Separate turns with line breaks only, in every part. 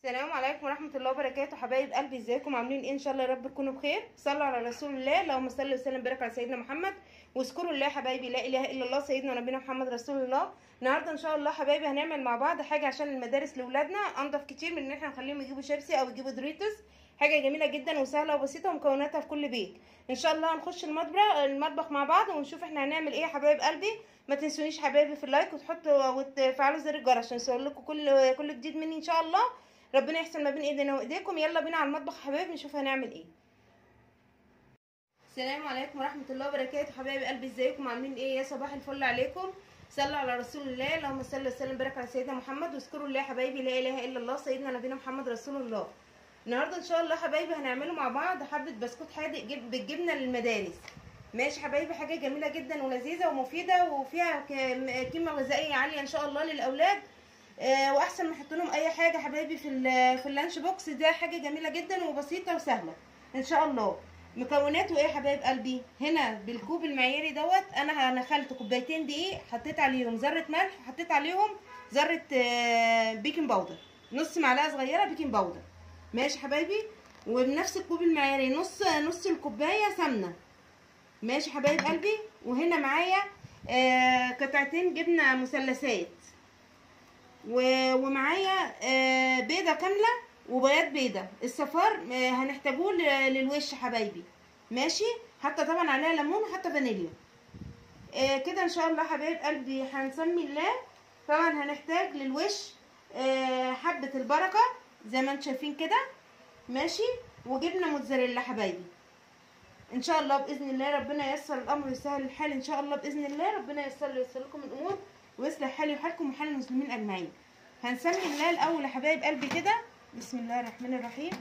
السلام عليكم ورحمة الله وبركاته حبايب قلبي ازيكم عاملين ايه ان شاء الله يا رب تكونوا بخير صلوا على رسول الله اللهم صل وسلم وبارك على سيدنا محمد واذكروا الله يا حبايبي لا اله الا الله سيدنا ونبينا محمد رسول الله النهارده ان شاء الله حبايبي هنعمل مع بعض حاجة عشان المدارس لاولادنا انضف كتير من ان احنا نخليهم يجيبوا شيبسي او يجيبوا دوريتوس حاجة جميلة جدا وسهلة وبسيطة ومكوناتها في كل بيت ان شاء الله هنخش المطبخ المطبخ مع بعض ونشوف احنا هنعمل ايه يا حبايب قلبي ما تنسونيش حبايبي في اللايك وتحطوا وتفعلوا زر الجرس عشان يوصل لكم كل كل جديد مني ان شاء الله ربنا يحسن ما بين ايدينا وايديكم يلا بينا على المطبخ يا حبايبي نشوف هنعمل ايه السلام عليكم ورحمه الله وبركاته حبايب قلبي ازيكم عاملين ايه يا صباح الفل عليكم صلوا على رسول الله اللهم صل وسلم وبارك على سيدنا محمد واذكروا الله يا حبايبي لا اله الا الله سيدنا نبينا محمد رسول الله النهارده ان شاء الله حبايبي هنعمله مع بعض حبه بسكوت حادق جب بالجبنه للمدارس ماشي حبايبي حاجه جميله جدا ولذيذه ومفيده وفيها قيمه غذائيه عاليه ان شاء الله للاولاد آه واحسن ما احط لهم اي حاجه حبايبي في في اللانش بوكس ده حاجه جميله جدا وبسيطه وسهله ان شاء الله مكوناته ايه يا حبايب قلبي هنا بالكوب المعياري دوت انا نخلت كوبايتين دقيق حطيت عليهم ذره ملح حطيت عليهم ذره آه بيكنج باودر نص معلقه صغيره بيكنج باودر ماشي حبايبي وبنفس الكوب المعياري نص نص الكوبايه سمنه ماشي حبايب قلبي وهنا معايا آه قطعتين جبنه مثلثات ومعايا آه بيضه كامله وبياض بيضه الصفار آه هنحتاجوه للوش حبايبي ماشي حتى طبعا عليها ليمون وحتى فانيليا آه كده ان شاء الله حبايب قلبي هنسمي الله طبعا هنحتاج للوش حبه البركه زي ما انتم شايفين كده ماشي وجبنه موتزاريلا حبايبي ان شاء الله باذن الله ربنا ييسر الامر ويسهل الحال ان شاء الله باذن الله ربنا ييسر وييسر لكم الامور ويصلح حالي وحالكم وحال المسلمين اجمعين هنسمي الله الاول يا حبايب قلبي كده بسم الله الرحمن الرحيم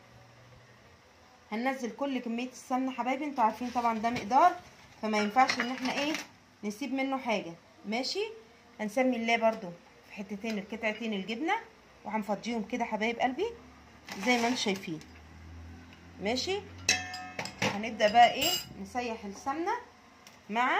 هننزل كل كميه السمنه حبايبي انتوا عارفين طبعا ده مقدار فما ينفعش ان احنا ايه نسيب منه حاجه ماشي هنسمي الله برده في حتتين القطعتين الجبنه وهنفضيهم كده حبايب قلبي زي ما انتم شايفين ماشي هنبدا بقى ايه نسيح السمنه مع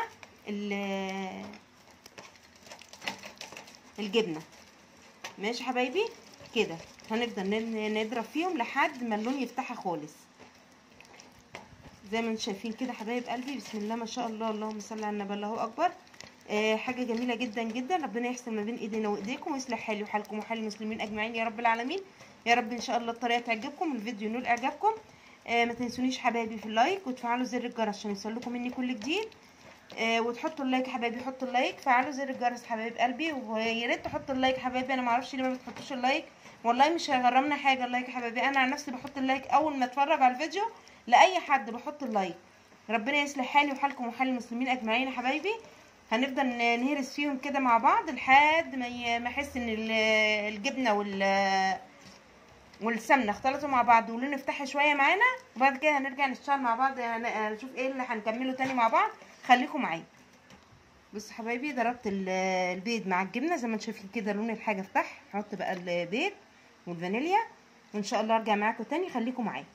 الجبنه ماشي حبايبي كده هنفضل نضرب فيهم لحد ما اللون يفتحها خالص زي ما انتم شايفين كده حبايب قلبي بسم الله ما شاء الله اللهم صل على النبي الله اكبر آه حاجه جميله جدا جدا ربنا يحسن ما بين ايدينا وايديكم ويصلح حالي وحالكم وحال المسلمين اجمعين يا رب العالمين يا رب ان شاء الله الطريقه تعجبكم الفيديو ينول اعجابكم آه ما تنسونيش حبايبي في اللايك وتفعلوا زر الجرس عشان يوصلكم مني كل جديد آه وتحطوا اللايك حبايبي حطوا اللايك فعلوا زر الجرس حبايب قلبي ويا ريت تحطوا اللايك حبايبي انا ما اعرفش ليه ما بتحطوش اللايك والله مش هيغرمنا حاجه اللايك حبايبي انا عن نفسي بحط اللايك اول ما اتفرج على الفيديو لاي حد بحط اللايك ربنا يصلح حالي وحالكم وحال المسلمين اجمعين يا حبايبي هنفضل نهرس فيهم كده مع بعض لحد ما ما احس ان الجبنه وال والسمنه اختلطوا مع بعض ولون افتح شويه معانا وبعد كده هنرجع نشتغل مع بعض نشوف ايه اللي هنكمله تاني مع بعض خليكم معايا بصوا حبايبي ضربت البيض مع الجبنه زي ما انتم شايفين كده لون الحاجه فتح هحط بقى البيض والفانيليا وان شاء الله ارجع معاكم تاني خليكم معايا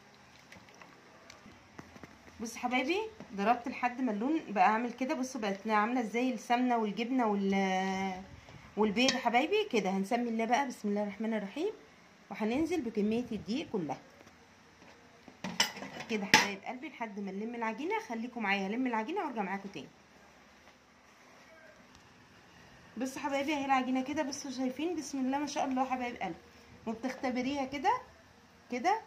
بصوا حبايبي ضربت لحد ما اللون بقى عامل كده بصوا بقت عامله ازاي السمنه والجبنه وال والبيض حبايبي كده هنسمي الله بقى بسم الله الرحمن الرحيم وهننزل بكميه الدقيق كلها كده حبايب قلبي لحد ما نلم العجينه خليكم معايا هلم العجينه وارجع معاكم تاني بصوا حبايبي اهي العجينه كده بصوا شايفين بسم الله ما شاء الله حبايب قلبي وبتختبريها كده كده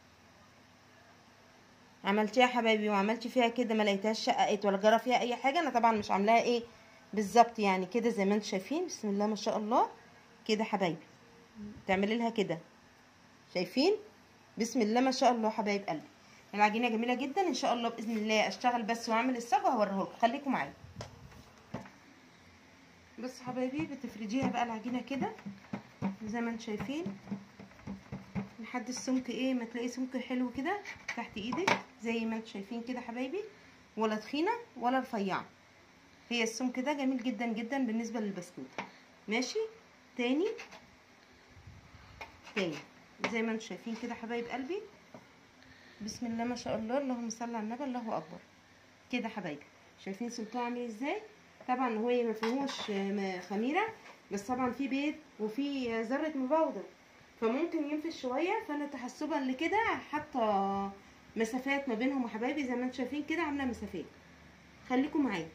عملتيها حبايبي وعملتي فيها كده ما لقيتهاش شققت ولا جرى فيها اي حاجه انا طبعا مش عاملاها ايه بالظبط يعني كده زي ما انتم شايفين بسم الله ما شاء الله كده حبايبي تعملي لها كده شايفين بسم الله ما شاء الله حبايب قلبي العجينه جميله جدا ان شاء الله باذن الله اشتغل بس واعمل الصاج وهوريه لكم خليكم معايا بصوا حبايبي بتفرديها بقى العجينه كده زي ما انتم شايفين لحد السمك ايه ما تلاقي سمك حلو كده تحت ايدك زي ما انتم شايفين كده حبايبي ولا تخينه ولا رفيعه هي السمك ده جميل جدا جدا بالنسبه للبسكوت ماشي تاني تاني زي ما انتم شايفين كده حبايب قلبي بسم الله ما شاء الله اللهم صل على النبي الله اكبر كده حبايبي شايفين سمكها عامل ازاي طبعا هو ما فيهوش خميره بس طبعا في بيض وفي ذره مبودر فممكن ينفش شويه فانا تحسبا لكده حاطه مسافات ما بينهم يا حبايبي زي ما انتم شايفين كده عامله مسافات خليكم معايا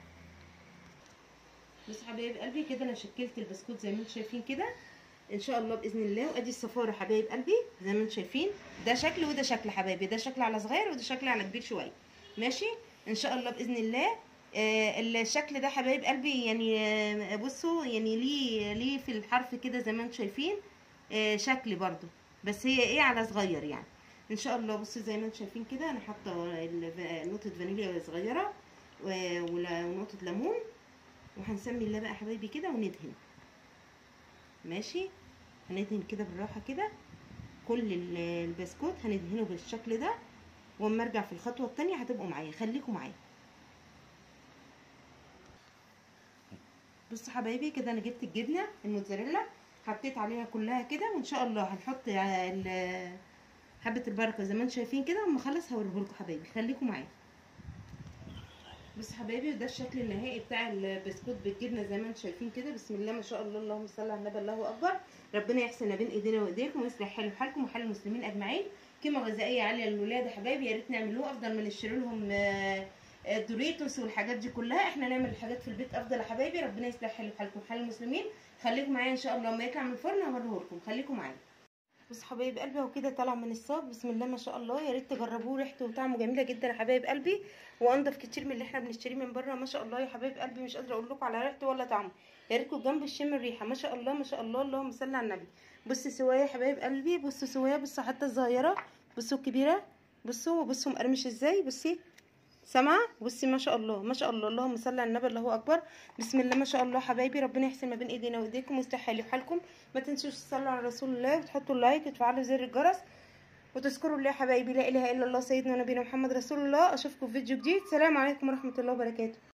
بصوا حبايب قلبي كده انا شكلت البسكوت زي ما انتم شايفين كده ان شاء الله باذن الله وادي الصفاره حبايب قلبي زي ما انتم شايفين ده شكل وده شكل حبايبي ده شكل على صغير وده شكل على كبير شويه ماشي ان شاء الله باذن الله آه الشكل ده حبايب قلبي يعني آه بصوا يعني ليه ليه في الحرف كده زي ما انتم شايفين آه شكل برضو بس هي ايه على صغير يعني ان شاء الله بصوا زي ما انتم شايفين كده انا حاطه نقطه فانيليا صغيره ونقطه ليمون وهنسمي الله بقى حبايبي كده وندهن ماشي هندهن كده بالراحه كده كل البسكوت هندهنه بالشكل ده واما ارجع في الخطوه التانية هتبقوا معايا خليكم معايا بصوا حبايبي كده انا جبت الجبنه الموتزاريلا حطيت عليها كلها كده وان شاء الله هنحط حبه البركه زي ما انتم شايفين كده اما اخلص هوريهولكم حبايبي خليكم معايا بصوا حبايبي ده الشكل النهائي بتاع البسكوت بالجبنه زي ما انتم شايفين كده بسم الله ما شاء الله اللهم صل على النبي الله اكبر ربنا يحسن ما بين ايدينا وايديكم ويصلح حال حالكم وحال المسلمين اجمعين قيمه غذائيه عاليه للولاد يا حبايبي يا ريت نعملوه افضل ما نشتري لهم الدوريتوس والحاجات دي كلها احنا نعمل الحاجات في البيت افضل يا حبايبي ربنا يصلح حال حالكم وحال المسلمين خليكم معايا ان شاء الله لما يطلع من الفرن هوريهولكم خليكم معايا بص حبايب قلبي اهو كده طالع من الصاج بسم الله ما شاء الله يا ريت تجربوه ريحته وطعمه جميله جدا يا حبايب قلبي وانضف كتير من اللي احنا بنشتريه من بره ما شاء الله يا حبايب قلبي مش قادره اقول لكم على ريحته ولا طعمه يا ريتكم جنب الشم الريحه ما شاء الله ما شاء الله اللهم صل على النبي بصوا سوايه يا حبايب قلبي بصوا سوايه بصوا حتى الصغيره بصوا الكبيره بصوا بصوا مقرمش ازاي بصي سامعه بصي ما شاء الله ما شاء الله اللهم صل على النبي الله اكبر بسم الله ما شاء الله حبايبي ربنا يحسن ما بين ايدينا وايديكم ويصلح حالي وحالكم ما تنسوش تصلوا على رسول الله وتحطوا اللايك وتفعلوا زر الجرس وتذكروا الله يا حبايبي لا اله الا الله سيدنا ونبينا محمد رسول الله اشوفكم في فيديو جديد سلام عليكم ورحمه الله وبركاته